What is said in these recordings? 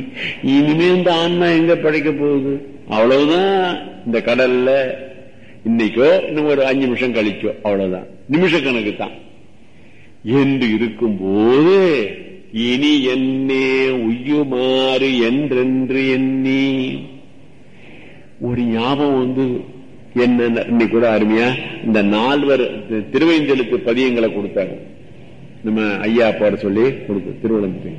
இனிமே இந்த ஆன்மா எங்க படைக்க போகுது அவ்வளவுதான் இந்த கடல்ல இன்னைக்கோ இன்னும் ஒரு அஞ்சு நிமிஷம் கழிச்சோ அவ்வளவுதான் நிமிஷ கணக்கு தான் என்று இருக்கும்போது இனி என்னே உய்யுமாறு என்றென்று எண்ணி ஒரு ஞாபகம் வந்து என்ன இன்னைக்கு கூட அருமையா இந்த நால்வர் திருவைந்தெழுத்து பதியங்களை கொடுத்தாங்க நம்ம ஐயா பாட சொல்லி கொடுத்து திருவள்ளம்புரி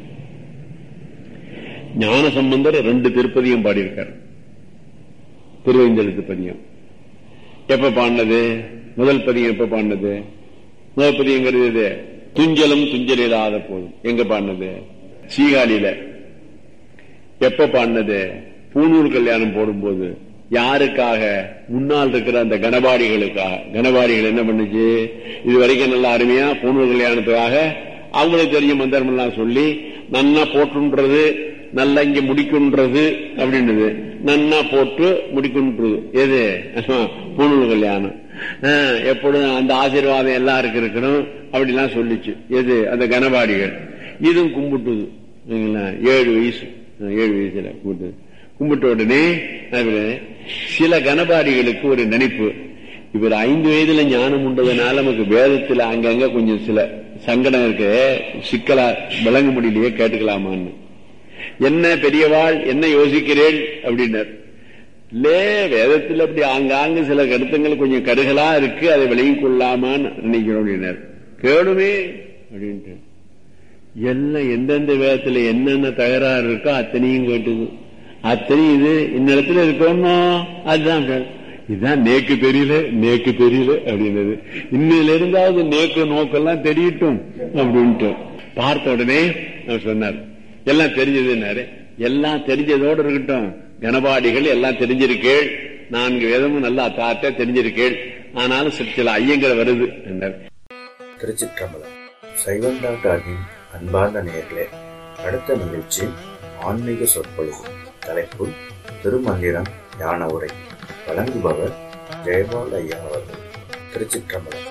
ஞான சம்பந்தர் ரெண்டு திருப்பதியும் பாடியிருக்காரு திருவைந்தெழுத்து பதியம் எப்ப பாடினது முதல் பதியம் எப்ப பாடினது முதல் பதியங்கிறது இது துஞ்சலும் துஞ்சல் இல்லாத போதும் எங்க பாடினது சீகாழியில எப்ப பாடினது பூனூர் கல்யாணம் போடும்போது யாருக்காக முன்னால் இருக்கிற அந்த கனபாடிகளுக்காக கனபாடிகள் என்ன பண்ணுச்சு இது வரைக்கும் நல்ல அருமையா பூனூர் கல்யாணத்துக்காக அவங்களுக்கு தெரிஞ்ச மந்திரம் எல்லாம் சொல்லி நன்னா போட்டுன்றது நல்லா இங்க முடிக்குன்றது அப்படின்றது நன்னா போட்டு முடிக்குன்றது எது பூணூல் கல்யாணம் எப்பொழுதும் அந்த ஆசீர்வாதம் எல்லாருக்கும் இருக்கணும் அப்படிலாம் சொல்லிச்சு எது அந்த கனபாடிகள் இதுவும் கும்பிட்டுது ஏழு வயசு ஏழு வயசுல கும்பிட்டு கும்பிட்ட உடனே சில கனபாடிகளுக்கு ஒரு நினைப்பு இவர் ஐந்து வயதுல ஞானம் உண்டதுனால நமக்கு வேதத்துல அங்கங்க கொஞ்சம் சில சங்கடம் இருக்கு சிக்கலா விளங்க முடியலையே கேட்டுக்கலாமான்னு என்ன பெரியவாள் என்ன யோசிக்கிறேன் அப்படின்னார் இல்லே வேதத்தில் அப்படி ஆங்காங்கு சில கருத்துங்கள் கொஞ்சம் கருகலா இருக்கு அதை விலகி கொள்ளாமான்னு நினைக்கிறோம் அப்படின்னார் கேளுமே அப்படின்ட்டு எல்லாம் எந்தெந்த வேதத்துல என்னென்ன தகராறு இருக்கோ அத்தனையும் கேட்டுது அத்தனையும் இது இந்த இடத்துல இருக்கணும் அதுதான் இதுதான் நேக்கு தெரியல நேக்கு தெரியல அப்படின்னது இன்னில இருந்தாவது நேக்கு நோக்கெல்லாம் தெரியட்டும் அப்படின்ட்டு பார்த்த உடனே அவர் சொன்னார் எல்லாம் தெரிஞ்சதுன்னாரு எல்லாம் தெரிஞ்சதோடு இருக்கட்டும் கனபாடிகள் எல்லாம் தெரிஞ்சிருக்கேள் நான்கு வேதமும் நல்லா தாத்த தெரிஞ்சிருக்கேள் ஆனாலும் சில ஐயங்கள் வருது என்றார் திருச்சிற்றம்பலம் சைவன் டாக்டரின் அன்பார்ந்த நேர்களே அடுத்த நிகழ்ச்சி ஆன்மீக சொற்பொழிவு தலைப்பு திருமந்திரம் ஞான உரை வழங்குபவர் ஜெயபால் ஐயா அவர்கள் திருச்சிற்றம்பலம்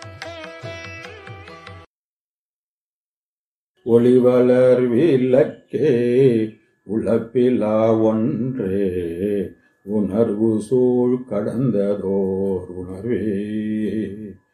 ஒளிவளர் விளக்கே உழப்பிலா ஒன்றே உணர்வு சூழ் கடந்ததோர் உணர்வே